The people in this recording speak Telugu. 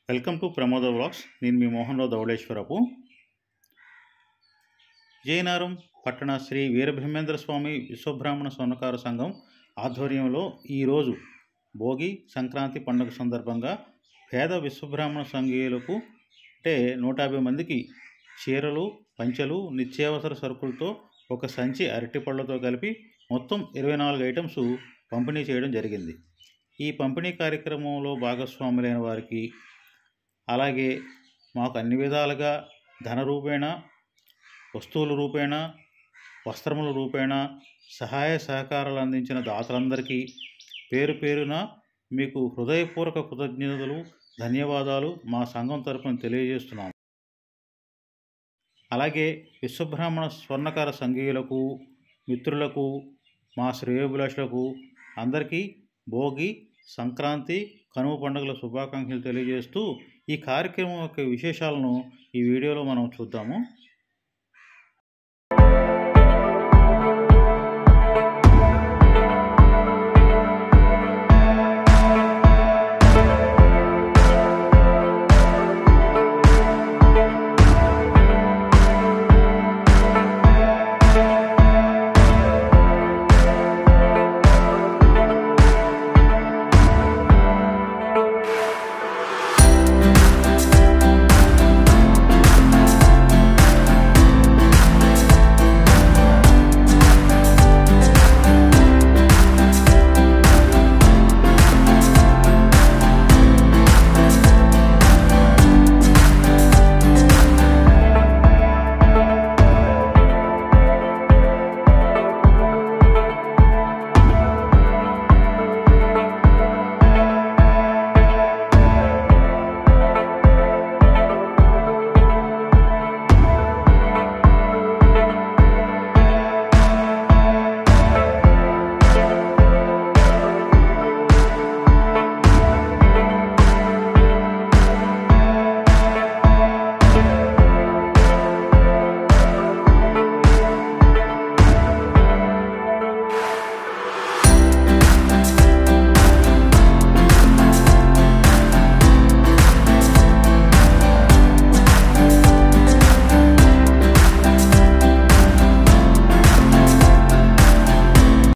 వెల్కమ్ టు ప్రమోద వ్లాగ్స్ నేను మీ మోహన్రావు ధవళేశ్వరపు విజయనగరం పట్టణ శ్రీ వీరబ్రహ్మేంద్ర స్వామి విశ్వబ్రాహ్మణ స్వర్ణకార సంఘం ఆధ్వర్యంలో ఈరోజు భోగి సంక్రాంతి పండుగ సందర్భంగా పేద విశ్వబ్రాహ్మణ సంఘీయులకు అంటే నూట యాభై మందికి చీరలు పంచెలు నిత్యావసర సరుకులతో ఒక సంచి అరటిపళ్ళతో కలిపి మొత్తం ఇరవై నాలుగు ఐటమ్స్ పంపిణీ చేయడం జరిగింది ఈ పంపిణీ కార్యక్రమంలో భాగస్వాములైన వారికి అలాగే మాకు అన్ని విధాలుగా ధన రూపేణ వస్తువుల రూపేణ వస్త్రముల రూపేణ సహాయ సహకారాలు అందించిన దాతలందరికీ పేరు పేరున మీకు హృదయపూర్వక కృతజ్ఞతలు ధన్యవాదాలు మా సంఘం తరపున తెలియజేస్తున్నాం అలాగే విశ్వబ్రాహ్మణ స్వర్ణకార సంఘీయులకు మిత్రులకు మా శ్రేయోభిలాషులకు అందరికీ భోగి సంక్రాంతి కనుమ పండుగల శుభాకాంక్షలు తెలియజేస్తూ ఈ కార్యక్రమం యొక్క విశేషాలను ఈ వీడియోలో మనం చూద్దాము